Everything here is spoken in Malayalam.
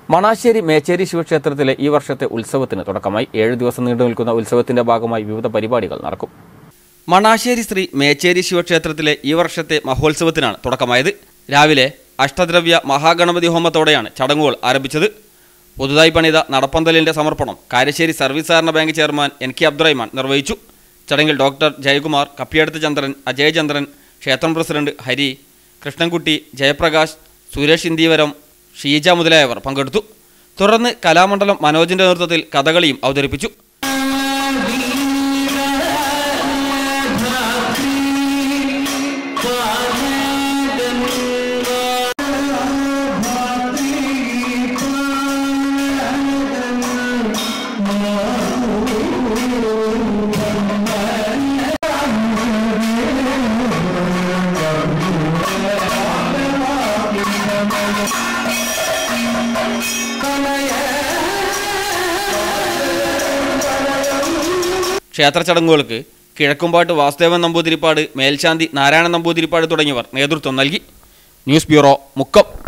മണാശ്ശേരി മേച്ചേരി ശിവക്ഷേത്രത്തിലെ ഈ വർഷത്തെ ഉത്സവത്തിന് തുടക്കമായി ഏഴ് ദിവസം നീണ്ടു നിൽക്കുന്ന ഉത്സവത്തിന്റെ ഭാഗമായി വിവിധ പരിപാടികൾ നടക്കും മണാശ്ശേരി ശ്രീ മേച്ചേരി ശിവക്ഷേത്രത്തിലെ ഈ വർഷത്തെ മഹോത്സവത്തിനാണ് തുടക്കമായത് രാവിലെ അഷ്ടദ്രവ്യ മഹാഗണപതി ഹോമത്തോടെയാണ് ചടങ്ങുകൾ ആരംഭിച്ചത് പുതുതായി പണിത നടപ്പന്തലിന്റെ സമർപ്പണം കാരശ്ശേരി സർവീസ് സഹകരണ bank chairman N K Abdurahiman നിർവഹിച്ചു ചടങ്ങിൽ ഡോക്ടർ ജയകുമാർ കപ്പിയടത്ത് ചന്ദ്രൻ അജയചന്ദ്രൻ ക്ഷേത്രം പ്രസിഡന്റ് ഹരി കൃഷ്ണൻകുട്ടി ജയപ്രകാശ് സുരേഷ് ഇന്ദീവരം ഷീജ മുതലായവർ പങ്കെടുത്തു തുടർന്ന് കലാമണ്ഡലം മനോജിന്റെ നേതൃത്വത്തിൽ കഥകളിയും അവതരിപ്പിച്ചു ക്ഷേത്ര ചടങ്ങുകൾക്ക് കിഴക്കുംപാട്ട് വാസുദേവൻ നമ്പൂതിരിപ്പാട് മേൽശാന്തി നാരായണൻ നമ്പൂതിരിപ്പാട് തുടങ്ങിയവർ നേതൃത്വം നൽകി ന്യൂസ് ബ്യൂറോ മുക്കം